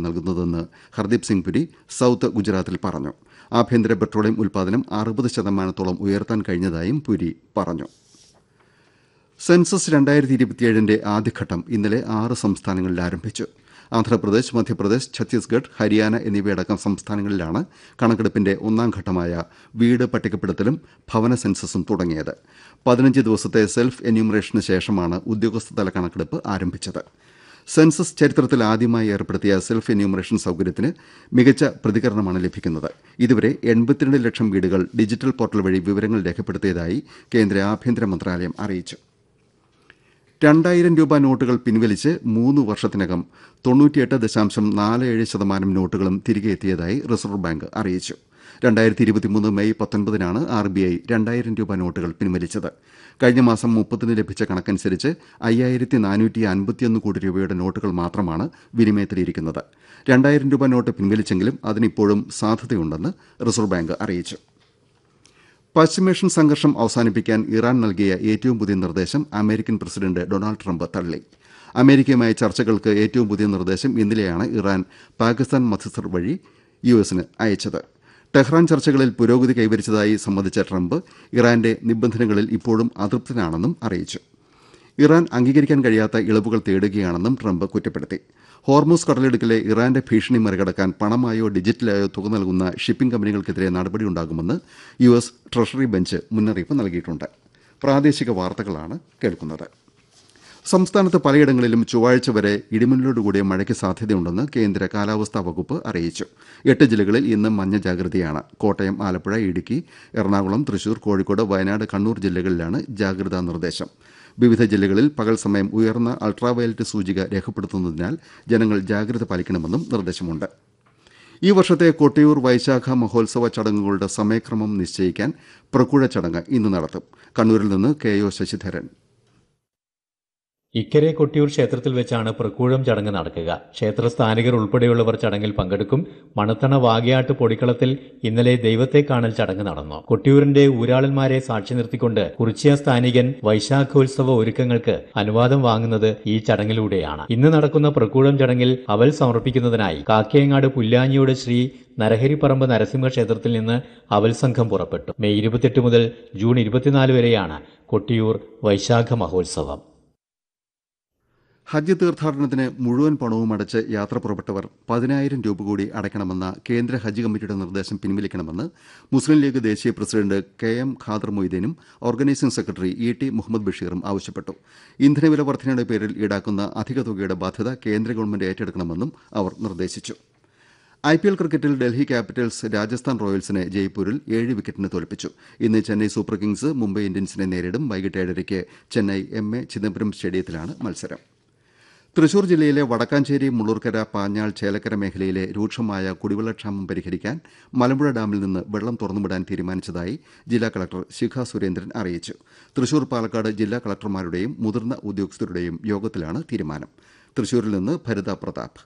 നൽകുന്നതെന്ന് ഹർദീപ് സിംഗ് പുരി സൌത്ത് ഗുജറാത്തിൽ പറഞ്ഞു ആഭ്യന്തര പെട്രോളിയം ഉൽപാദനം അറുപത് ശതമാനത്തോളം ഉയർത്താൻ കഴിഞ്ഞതായും പുരി പറഞ്ഞു സെൻസസ് രണ്ടായിരത്തി ഇരുപത്തിയേഴിന്റെ ആദ്യഘട്ടം ഇന്നലെ ആറ് സംസ്ഥാനങ്ങളിൽ ആരംഭിച്ചു ആന്ധ്രാപ്രദേശ് മധ്യപ്രദേശ് ഛത്തീസ്ഗഡ് ഹരിയാന എന്നിവയടക്കം സംസ്ഥാനങ്ങളിലാണ് കണക്കെടുപ്പിന്റെ ഒന്നാം ഘട്ടമായ വീട് പട്ടികപ്പെടുത്തലും ഭവന സെൻസസും തുടങ്ങിയത് പതിനഞ്ച് ദിവസത്തെ സെൽഫ് എന്യൂമറേഷന് ശേഷമാണ് ഉദ്യോഗസ്ഥതല കണക്കെടുപ്പ് ആരംഭിച്ചത് സെൻസസ് ചരിത്രത്തിൽ ആദ്യമായി ഏർപ്പെടുത്തിയ സെൽഫ് എന്യൂമറേഷൻ സൌകര്യത്തിന് മികച്ച പ്രതികരണമാണ് ലഭിക്കുന്നത് ഇതുവരെ എൺപത്തിരണ്ട് ലക്ഷം വീടുകൾ ഡിജിറ്റൽ പോർട്ടൽ വഴി വിവരങ്ങൾ രേഖപ്പെടുത്തിയതായി കേന്ദ്ര ആഭ്യന്തര മന്ത്രാലയം അറിയിച്ചു രണ്ടായിരം രൂപ നോട്ടുകൾ പിൻവലിച്ച് മൂന്ന് വർഷത്തിനകം തൊണ്ണൂറ്റിയെട്ട് ദശാംശം നാല് ഏഴ് ശതമാനം നോട്ടുകളും തിരികെ എത്തിയതായി റിസർവ് ബാങ്ക് അറിയിച്ചു രണ്ടായിരത്തി ഇരുപത്തിമൂന്ന് മെയ് പത്തൊൻപതിനാണ് ആർ ബി ഐ രണ്ടായിരം രൂപ നോട്ടുകൾ പിൻവലിച്ചത് കഴിഞ്ഞ മാസം മുപ്പതിന് ലഭിച്ച കണക്കനുസരിച്ച് അയ്യായിരത്തി നാനൂറ്റി അൻപത്തിയൊന്ന് കോടി രൂപയുടെ നോട്ടുകൾ മാത്രമാണ് വിനിമയത്തിലിരിക്കുന്നത് രണ്ടായിരം രൂപ നോട്ട് പിൻവലിച്ചെങ്കിലും അതിനിപ്പോഴും സാധ്യതയുണ്ടെന്ന് റിസർവ് ബാങ്ക് അറിയിച്ചു പശ്ചിമേഷ്യൻ സംഘർഷം അവസാനിപ്പിക്കാൻ ഇറാൻ നൽകിയ ഏറ്റവും പുതിയ നിർദ്ദേശം അമേരിക്കൻ പ്രസിഡന്റ് ഡൊണാൾഡ് ട്രംപ് തള്ളി അമേരിക്കയുമായി ചർച്ചകൾക്ക് ഏറ്റവും പുതിയ നിർദ്ദേശം ഇന്നലെയാണ് ഇറാൻ പാകിസ്ഥാൻ മധ്യസ്ഥർ വഴി യു എസിന് അയച്ചത് ടെഹ്റാൻ ചർച്ചകളിൽ പുരോഗതി കൈവരിച്ചതായി സമ്മതിച്ച ട്രംപ് ഇറാന്റെ നിബന്ധനകളിൽ ഇപ്പോഴും അതൃപ്തനാണെന്നും അറിയിച്ചു ഇറാൻ അംഗീകരിക്കാൻ കഴിയാത്ത ഇളവുകൾ തേടുകയാണെന്നും ട്രംപ് കുറ്റപ്പെടുത്തി ഹോർമൂസ് കടലിടുക്കിലെ ഇറാന്റെ ഭീഷണി മറികടക്കാൻ പണമായോ ഡിജിറ്റലായോ തുക നൽകുന്ന ഷിപ്പിംഗ് കമ്പനികൾക്കെതിരെ നടപടിയുണ്ടാകുമെന്ന് യു എസ് ട്രഷറി ബെഞ്ച് മുന്നറിയിപ്പ് നൽകിയിട്ടുണ്ട് പ്രാദേശിക വാർത്തകളാണ് കേൾക്കുന്നത് സംസ്ഥാനത്ത് പലയിടങ്ങളിലും ചൊവ്വാഴ്ച വരെ ഇടിമിന്നലോടുകൂടിയ മഴയ്ക്ക് സാധ്യതയുണ്ടെന്ന് കേന്ദ്ര കാലാവസ്ഥാ വകുപ്പ് അറിയിച്ചു എട്ട് ജില്ലകളിൽ ഇന്ന് മഞ്ഞ ജാഗ്രതയാണ് കോട്ടയം ആലപ്പുഴ ഇടുക്കി എറണാകുളം തൃശൂർ കോഴിക്കോട് വയനാട് കണ്ണൂർ ജില്ലകളിലാണ് ജാഗ്രതാ നിർദ്ദേശം വിവിധ ജില്ലകളിൽ പകൽ സമയം ഉയർന്ന അൾട്രാവയലറ്റ് സൂചിക രേഖപ്പെടുത്തുന്നതിനാൽ ജനങ്ങൾ ജാഗ്രത പാലിക്കണമെന്നും നിർദ്ദേശമുണ്ട് ഈ വർഷത്തെ കൊട്ടിയൂർ വൈശാഖ മഹോത്സവ ചടങ്ങുകളുടെ സമയക്രമം നിശ്ചയിക്കാൻ പ്രക്കുഴ ചടങ്ങ് ഇന്ന് നടത്തും കണ്ണൂരിൽ നിന്ന് കെ ഒ ശശിധരൻ ഇക്കരെ കൊട്ടിയൂർ ക്ഷേത്രത്തിൽ വെച്ചാണ് പ്രക്കൂഴം ചടങ്ങ് നടക്കുക ക്ഷേത്ര സ്ഥാനികർ ഉൾപ്പെടെയുള്ളവർ ചടങ്ങിൽ പങ്കെടുക്കും മണത്തണ വാകയാട്ട് പൊടിക്കളത്തിൽ ഇന്നലെ ദൈവത്തെ കാണൽ ചടങ്ങ് നടന്നു കൊട്ടിയൂരിന്റെ ഊരാളന്മാരെ സാക്ഷി നിർത്തിക്കൊണ്ട് കുറിച്യ സ്ഥാനികൻ വൈശാഖോത്സവ ഒരുക്കങ്ങൾക്ക് അനുവാദം വാങ്ങുന്നത് ഈ ചടങ്ങിലൂടെയാണ് ഇന്ന് നടക്കുന്ന പ്രക്കൂഴം ചടങ്ങിൽ അവൽ സമർപ്പിക്കുന്നതിനായി കാക്കയങ്ങാട് പുല്ലാഞ്ഞിയോട് ശ്രീ നരഹരിപ്പറമ്പ് നരസിംഹ ക്ഷേത്രത്തിൽ നിന്ന് അവൽ സംഘം പുറപ്പെട്ടു മെയ് ഇരുപത്തെട്ട് മുതൽ ജൂൺ ഇരുപത്തിനാല് വരെയാണ് കൊട്ടിയൂർ വൈശാഖ മഹോത്സവം ഹജ്ജ് തീർത്ഥാടനത്തിന് മുഴുവൻ പണവും അടച്ച് യാത്ര പുറപ്പെട്ടവർ പതിനായിരം രൂപ കൂടി അടയ്ക്കണമെന്ന കേന്ദ്ര ഹജ്ജ് കമ്മിറ്റിയുടെ നിർദ്ദേശം പിൻവലിക്കണമെന്ന് മുസ്ലിം ലീഗ് ദേശീയ പ്രസിഡന്റ് കെ എം ഖാദർ മൊയ്തീനും organising secretary E T Muhammad ബഷീറും ആവശ്യപ്പെട്ടു ഇന്ധനവില വർധനയുടെ പേരിൽ ഈടാക്കുന്ന അധിക തുകയുടെ ബാധ്യത കേന്ദ്ര ഗവൺമെന്റ് ഏറ്റെടുക്കണമെന്നും അവർ നിർദ്ദേശിച്ചു ഐ പി എൽ ക്രിക്കറ്റിൽ ഡൽഹി ക്യാപിറ്റൽസ് രാജസ്ഥാൻ റോയൽസിനെ ജയ്പൂരിൽ ഏഴ് വിക്കറ്റിന് തോൽപ്പിച്ചു ഇന്ന് ചെന്നൈ സൂപ്പർ കിങ്സ് മുംബൈ ഇന്ത്യൻസിനെ നേരിടും വൈകിട്ട് ഏഴരയ്ക്ക് ചെന്നൈ എം എ ചിദംബരം സ്റ്റേഡിയത്തിലാണ് മത്സരം തൃശൂർ ജില്ലയിലെ വടക്കാഞ്ചേരി മുള്ളൂർക്കര പാഞ്ഞാൾ ചേലക്കര മേഖലയിലെ രൂക്ഷമായ കുടിവെള്ളക്ഷാമം പരിഹരിക്കാൻ മലമ്പുഴ ഡാമിൽ നിന്ന് വെള്ളം തുറന്നുവിടാൻ തീരുമാനിച്ചതായി ജില്ലാ കളക്ടർ ശിഖ സുരേന്ദ്രൻ അറിയിച്ചു തൃശൂർ പാലക്കാട് ജില്ലാ കളക്ടർമാരുടെയും മുതിർന്ന ഉദ്യോഗസ്ഥരുടെയും യോഗത്തിലാണ് തീരുമാനം തൃശൂരിൽ നിന്ന് ഭരിത പ്രതാപ്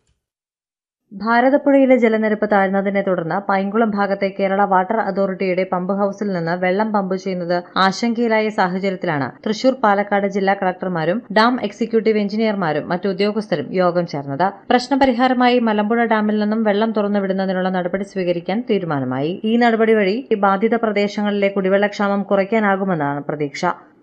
ഭാരതപ്പുഴയിലെ ജലനിരപ്പ് താഴ്ന്നതിനെ തുടർന്ന് പൈങ്കുളം ഭാഗത്തെ കേരള വാട്ടർ അതോറിറ്റിയുടെ പമ്പ് ഹൌസിൽ നിന്ന് വെള്ളം പമ്പ് ചെയ്യുന്നത് ആശങ്കയിലായ സാഹചര്യത്തിലാണ് തൃശൂർ പാലക്കാട് ജില്ലാ കളക്ടർമാരും ഡാം എക്സിക്യൂട്ടീവ് എഞ്ചിനീയർമാരും മറ്റു ഉദ്യോഗസ്ഥരും യോഗം ചേർന്നത് പ്രശ്നപരിഹാരമായി മലമ്പുഴ ഡാമിൽ നിന്നും വെള്ളം തുറന്നുവിടുന്നതിനുള്ള നടപടി സ്വീകരിക്കാൻ തീരുമാനമായി ഈ നടപടി വഴി ഈ ബാധിത പ്രദേശങ്ങളിലെ കുടിവെള്ളക്ഷാമം കുറയ്ക്കാനാകുമെന്നാണ് പ്രതീക്ഷ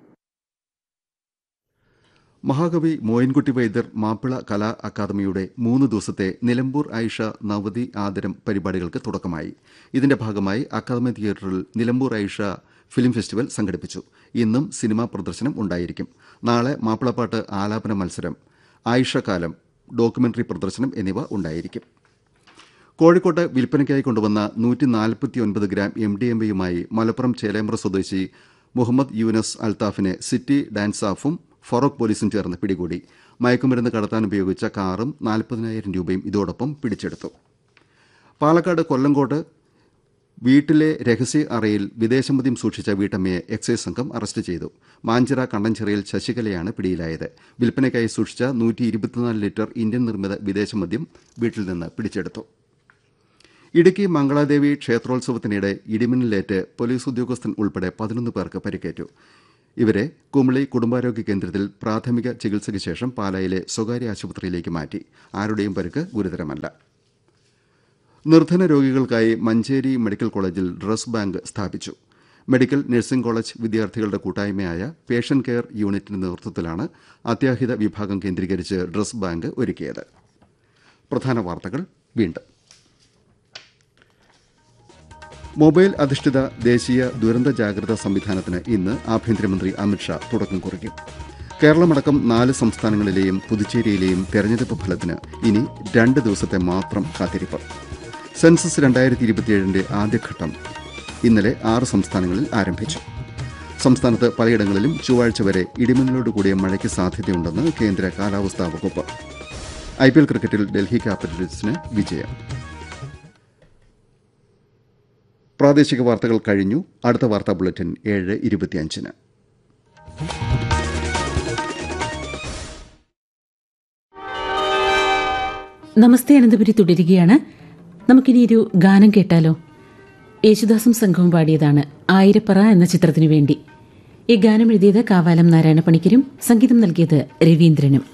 മഹാകവി മോയിൻകുട്ടി വൈദ്യർ മാപ്പിള കലാ അക്കാദമിയുടെ മൂന്ന് ദിവസത്തെ നിലമ്പൂർ ആയിഷ നവതി ആദരം പരിപാടികൾക്ക് തുടക്കമായി ഇതിന്റെ ഭാഗമായി അക്കാദമി തിയേറ്ററിൽ നിലമ്പൂർ ആയിഷ ഫിലിം ഫെസ്റ്റിവൽ സംഘടിപ്പിച്ചു ഇന്നും സിനിമാ പ്രദർശനം ഉണ്ടായിരിക്കും നാളെ മാപ്പിളപ്പാട്ട് ആലാപന മത്സരം ആയിഷ കാലം ഡോക്യുമെന്ററി പ്രദർശനം എന്നിവ ഉണ്ടായിരിക്കും കോഴിക്കോട്ട് വിൽപ്പനയ്ക്കായി കൊണ്ടുവന്ന നൂറ്റി നാൽപ്പത്തിയൊൻപത് ഗ്രാം എം ഡി എം വിയുമായി മലപ്പുറം ചേലേമ്പ്ര സ്വദേശി മുഹമ്മദ് യൂനസ് അൽത്താഫിനെ സിറ്റി ഡാൻസ് ഓഫും ഫറോക്ക് പോലീസും ചേർന്ന് പിടികൂടി മയക്കുമരുന്ന് കടത്താൻ ഉപയോഗിച്ച കാറും നാൽപ്പതിനായിരം രൂപയും ഇതോടൊപ്പം പിടിച്ചെടുത്തു പാലക്കാട് കൊല്ലങ്കോട്ട് വീട്ടിലെ രഹസ്യ അറയിൽ വിദേശമദ്യം സൂക്ഷിച്ച വീട്ടമ്മയെ എക്സൈസ് സംഘം അറസ്റ്റ് ചെയ്തു മാഞ്ചിറ കണ്ടഞ്ചിറയിൽ ശശികലയാണ് പിടിയിലായത് വിൽപ്പനയ്ക്കായി സൂക്ഷിച്ച നൂറ്റി ഇരുപത്തിനാല് ലിറ്റർ ഇന്ത്യൻ നിർമ്മിത വിദേശമദ്യം വീട്ടിൽ നിന്ന് പിടിച്ചെടുത്തു ഇടുക്കി മംഗളാദേവി ക്ഷേത്രോത്സവത്തിനിടെ ഇടിമിന്നലേറ്റ് പോലീസ് ഉദ്യോഗസ്ഥൻ ഉൾപ്പെടെ പതിനൊന്ന് പേർക്ക് പരിക്കേറ്റു ഇവരെ കുമളി കുടുംബാരോഗ്യ കേന്ദ്രത്തിൽ പ്രാഥമിക ചികിത്സയ്ക്ക് ശേഷം പാലായിലെ സ്വകാര്യ ആശുപത്രിയിലേക്ക് മാറ്റി ആരുടെയും പരിക്ക് ഗുരുതരമല്ല നിർധന രോഗികൾക്കായി മഞ്ചേരി മെഡിക്കൽ കോളേജിൽ ഡ്രസ് ബാങ്ക് സ്ഥാപിച്ചു മെഡിക്കൽ നഴ്സിംഗ് കോളേജ് വിദ്യാർത്ഥികളുടെ കൂട്ടായ്മയായ പേഷ്യൻ കെയർ യൂണിറ്റിന്റെ നേതൃത്വത്തിലാണ് അത്യാഹിത വിഭാഗം കേന്ദ്രീകരിച്ച് ഡ്രസ് ബാങ്ക് ഒരുക്കിയത് പ്രധാന വാർത്തകൾ വീണ്ടും മൊബൈൽ അധിഷ്ഠിത ദേശീയ ദുരന്ത ജാഗ്രതാ സംവിധാനത്തിന് ഇന്ന് ആഭ്യന്തരമന്ത്രി അമിത്ഷാ തുടക്കം കുറിക്കും കേരളമടക്കം നാല് സംസ്ഥാനങ്ങളിലെയും പുതുച്ചേരിയിലെയും തെരഞ്ഞെടുപ്പ് ഫലത്തിന് ഇനി രണ്ട് ദിവസത്തെ മാത്രം കാത്തിരിപ്പ് സെൻസസ് രണ്ടായിരത്തി ഇരുപത്തിയേഴിന്റെ ആദ്യഘട്ടം ഇന്നലെ ആറ് സംസ്ഥാനങ്ങളിൽ ആരംഭിച്ചു സംസ്ഥാനത്ത് പലയിടങ്ങളിലും ചൊവ്വാഴ്ച വരെ ഇടിമിന്നലോട് കൂടിയ മഴയ്ക്ക് സാധ്യതയുണ്ടെന്ന് കേന്ദ്ര കാലാവസ്ഥാ വകുപ്പ് ഐ പി എൽ ക്രിക്കറ്റിൽ ഡൽഹി ക്യാപിറ്റൽസിന് വിജയം പ്രാദേശിക വാർത്തകൾ കഴിഞ്ഞു അടുത്ത വാർത്താ ബുള്ളറ്റിൻ ഏഴ് ഇരുപത്തിയഞ്ചിന് നമസ്തേ അനന്തപുരി തുടരുകയാണ് നമുക്കിനി ഒരു ഗാനം കേട്ടാലോ യേശുദാസും സംഘവും പാടിയതാണ് ആയിരപ്പറ എന്ന ചിത്രത്തിനു വേണ്ടി ഈ ഗാനം എഴുതിയത് കാവാലം നാരായണ പണിക്കരും സംഗീതം നൽകിയത് രവീന്ദ്രനും